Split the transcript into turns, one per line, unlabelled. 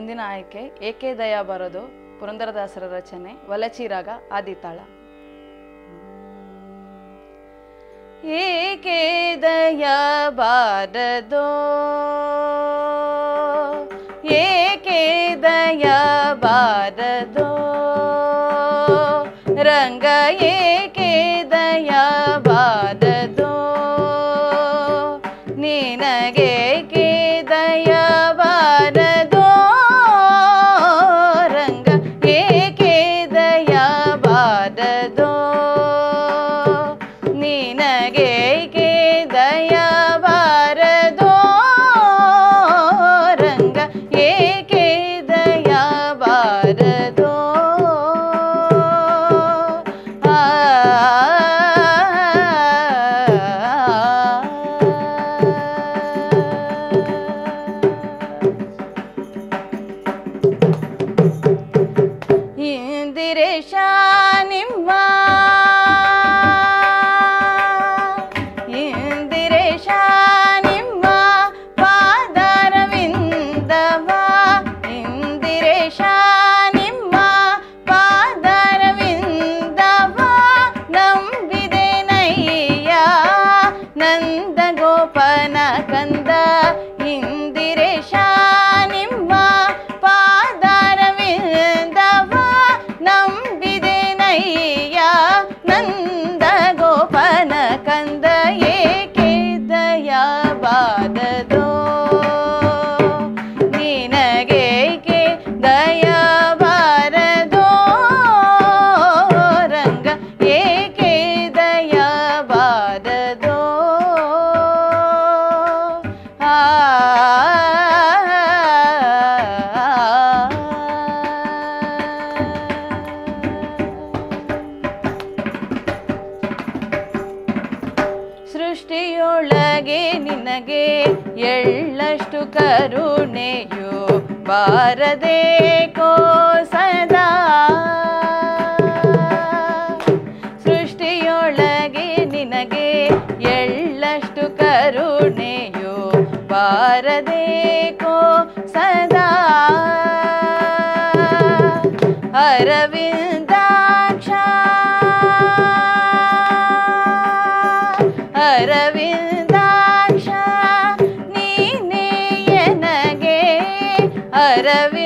ಮುಂದಿನ ಆಯ್ಕೆ ಏಕೆ ದಯ ಬರೋದು ಪುರಂದರದಾಸರ ರಚನೆ ವಲಚಿರಾಗ ಆದಿತಾಳ ಏಕೆ ದಯ ಬಾರದೋ ಏಕೆ ದಯ ಬಾರದೋ ರಂಗ ಏಕೆ ದಯ ಬಾರದೋ ನಿನಗೇಕೆ ದಯ ಬಾರದೋ ರಂಗ ಏಕೆ ದಯ ಬಾರದೋ ನಿನಗೇಕೆ ದಯ ಬಾರದೋ ರಂಗ ಏಕೆ ದಯ ಬಾರದೋ ಆ ಇಂದಿರೇಶ ನಿಮ್ಮ ಇಂದಿರೇಶ ನಿಮ್ಮ ಪಾದರವಿಂದವ ಇಂದಿರೇಶ ನಿಮ್ಮ ಪಾದರವಿಂದವ ನಂಬಿದೆ ನಯ್ಯ ನಂದ ಗೋಪನ ಕಂದ ಇಂದಿರೇಶ ನಿಮ್ಮ ಪಾದರವಿಂದವ ನಂಬಿದೆ ನಯ್ಯ ನಂದ ಗೋಪನ ಕಂದ ಏಕೆ ದಯ ಬಾದದೋ ನಿನಗೇಕೆ ದಯ ಬಾರದೋ ರಂಗ ಏಕೆ ದಯ ಬಾರದೋ ಆ ಸೃಷ್ಟಿಯೊಳಗೆ ನಿನಗೆ ಎಳ್ಳಷ್ಟು ಕರುಣೆಯು ಬಾರದೆ ಸದಾ ಸೃಷ್ಟಿಯೊಳಗೆ ನಿನಗೆ ಎಳ್ಳಷ್ಟು ಕರುಣೆಯು ಬಾರದೆ ಸದಾ ಅರವಿಂದಾಕ್ಷ ಅರವಿಂದಾಕ್ಷ ನೀನೇ ಎನಗೆ ಅರವಿಂದಾಕ್ಷ